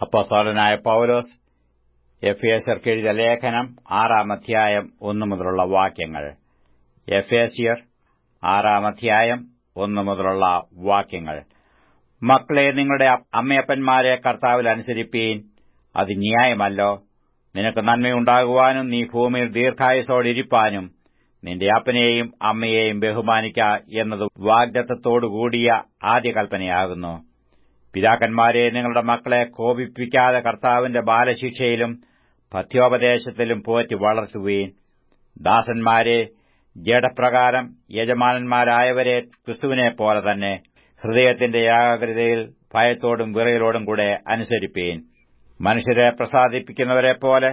അപ്പോസ്തലനായ പൌലോസ് എഫേസ്യർക്ക് എഴുതിയ ലേഖനം ആറാം അധ്യായം ഒന്നു മുതലുള്ള വാക്യങ്ങൾ എഫേസ്യർ ആറാം അധ്യായം ഒന്നു മുതലുള്ള വാക്യങ്ങൾ മക്കളെ നിങ്ങളുടെ അമ്മയപ്പന്മാരെ കർത്താവിൽ അനുസരിപ്പീൻ അത് ന്യായമല്ലോ നിനക്ക് നന്മയുണ്ടാകുവാനും നീ ഭൂമിയിൽ ദീർഘായുസോടിരിപ്പാനും നിന്റെ അപ്പനെയും അമ്മയെയും ബഹുമാനിക്ക എന്നത് വാഗ്ദത്തത്തോടുകൂടിയ ആദ്യ കൽപ്പനയാകുന്നു പിതാക്കന്മാരെ നിങ്ങളുടെ മക്കളെ കോപിപ്പിക്കാതെ കർത്താവിന്റെ ബാലശിക്ഷയിലും പഥ്യോപദേശത്തിലും പോറ്റി വളർത്തുകയും ദാസന്മാരെ ജഡപ്രകാരം യജമാനന്മാരായവരെ ക്രിസ്തുവിനെ പോലെ തന്നെ ഹൃദയത്തിന്റെ ഏകാഗ്രതയിൽ ഭയത്തോടും വിറയലോടും കൂടെ അനുസരിപ്പീൻ മനുഷ്യരെ പ്രസാദിപ്പിക്കുന്നവരെപ്പോലെ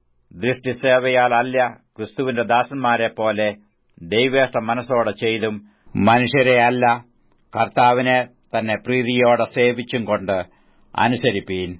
ദൃഷ്ടിസേവയാൽ അല്ല ക്രിസ്തുവിന്റെ ദാസന്മാരെപ്പോലെ ദൈവേഷ്ട മനസ്സോടെ ചെയ്തും മനുഷ്യരെ അല്ല കർത്താവിനെ തന്നെ പ്രീതിയോടെ സേവിച്ചും കൊണ്ട് അനുസരിപ്പീൻ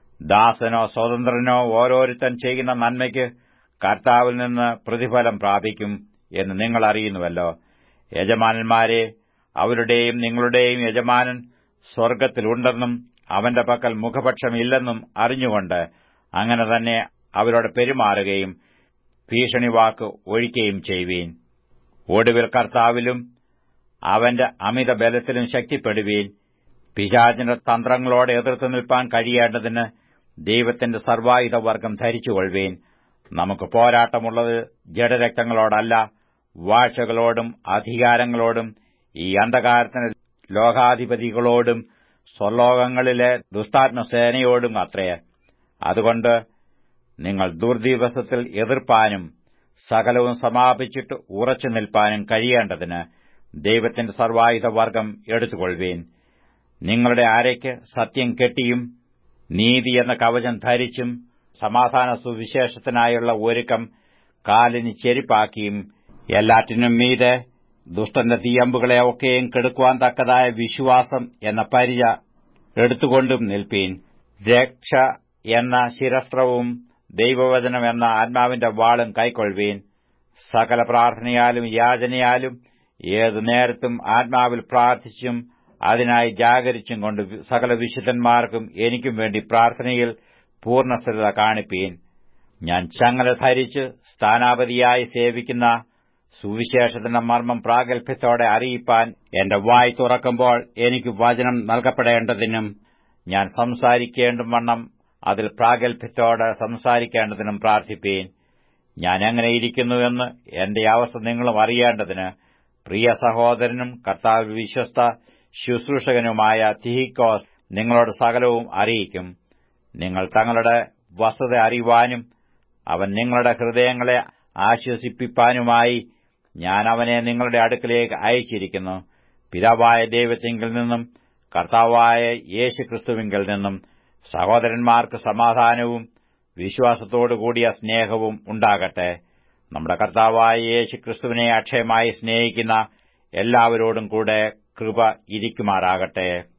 ദാസനോ സ്വതന്ത്രനോ ഓരോരുത്തൻ ചെയ്യുന്ന നന്മയ്ക്ക് കർത്താവിൽ നിന്ന് പ്രതിഫലം പ്രാപിക്കും എന്ന് നിങ്ങൾ അറിയുന്നുവല്ലോ യജമാനന്മാരെ അവരുടെയും നിങ്ങളുടെയും യജമാനൻ സ്വർഗ്ഗത്തിലുണ്ടെന്നും അവന്റെ പക്കൽ മുഖപക്ഷമില്ലെന്നും അറിഞ്ഞുകൊണ്ട് അങ്ങനെ തന്നെ അവരോട് പെരുമാറുകയും ഭീഷണിവാക്ക് ഒഴിക്കുകയും ചെയ്യുവീൻ ഒടുവിൽ കർത്താവിലും അവന്റെ അമിത ബലത്തിലും ശക്തിപ്പെടുവീൻ പിശാചിന്റെ തന്ത്രങ്ങളോട് എതിർത്ത് നിൽപ്പാൻ കഴിയേണ്ടതിന് ദൈവത്തിന്റെ സർവായുധവർഗം ധരിച്ചുകൊള്ളുവീൻ നമുക്ക് പോരാട്ടമുള്ളത് ജഡരക്തങ്ങളോടല്ല വാഴ്ചകളോടും അധികാരങ്ങളോടും ഈ അന്ധകാരത്തിന് ലോകാധിപതികളോടും സ്വർലോകങ്ങളിലെ ദുഷ്ടാത്മസേനയോടും അത്രേ അതുകൊണ്ട് നിങ്ങൾ ദുർദിവസത്തിൽ എതിർപ്പാനും സകലവും സമാപിച്ചിട്ട് ഉറച്ചു നിൽപ്പാനും കഴിയേണ്ടതിന് ദൈവത്തിന്റെ സർവായുധവർഗം എടുത്തുകൊള്ളുവീൻ നിങ്ങളുടെ അരയ്ക്ക് സത്യം കെട്ടിയും നീതി എന്ന കവചം ധരിച്ചും സമാധാന സുവിശേഷത്തിനായുള്ള ഒരുക്കം കാലിന് ചെരിപ്പാക്കിയും എല്ലാറ്റിനും മീതെ ദുഷ്ടന്റെ തീയമ്പുകളെ ഒക്കെയും കെടുക്കുവാൻ തക്കതായ വിശ്വാസം എന്ന പരിച എടുത്തുകൊണ്ടും നിൽപ്പീൻ രക്ഷ എന്ന ശിരസ്ത്രവും ദൈവവചനം എന്ന ആത്മാവിന്റെ വാളും കൈക്കൊള്ളുവീൻ സകല പ്രാർത്ഥനയാലും യാചനയാലും ഏതു നേരത്തും ആത്മാവിൽ പ്രാർത്ഥിച്ചും അതിനായി ജാഗരിച്ചും കൊണ്ട് സകല വിശുദ്ധന്മാർക്കും എനിക്കും വേണ്ടി പ്രാർത്ഥനയിൽ പൂർണ്ണസ്ഥിരത കാണിപ്പീൻ ഞാൻ ചങ്ങല ധരിച്ച് സ്ഥാനാപതിയായി സേവിക്കുന്ന സുവിശേഷത്തിന്റെ മർമ്മം പ്രാഗൽഭ്യത്തോടെ അറിയിപ്പാൻ എന്റെ വായ് തുറക്കുമ്പോൾ എനിക്ക് വചനം നൽകപ്പെടേണ്ടതിനും ഞാൻ സംസാരിക്കേണ്ടും വണ്ണം അതിൽ പ്രാഗൽഭ്യത്തോടെ സംസാരിക്കേണ്ടതിനും പ്രാർത്ഥിപ്പീൻ ഞാൻ എങ്ങനെയിരിക്കുന്നുവെന്ന് എന്റെ അവസ്ഥ നിങ്ങളും അറിയേണ്ടതിന് പ്രിയ സഹോദരനും കർത്താവ് വിശ്വസ്ത ശുശ്രൂഷകനുമായ തിഹിക്കോസ് നിങ്ങളോട് സകലവും അറിയിക്കും നിങ്ങൾ തങ്ങളുടെ വസ്തുത അറിയുവാനും അവൻ നിങ്ങളുടെ ഹൃദയങ്ങളെ ആശ്വസിപ്പിപ്പാനുമായി ഞാൻ അവനെ നിങ്ങളുടെ അടുക്കലേക്ക് അയച്ചിരിക്കുന്നു പിതാവായ ദൈവത്തിങ്കിൽ നിന്നും കർത്താവായ യേശുക്രിസ്തുവിങ്കിൽ നിന്നും സഹോദരന്മാർക്ക് സമാധാനവും വിശ്വാസത്തോടുകൂടിയ സ്നേഹവും ഉണ്ടാകട്ടെ നമ്മുടെ കർത്താവായ യേശുക്രിസ്തുവിനെ അക്ഷയമായി സ്നേഹിക്കുന്ന എല്ലാവരോടും കൂടെ കൃപ ഇരിക്കുമാറാകട്ടെ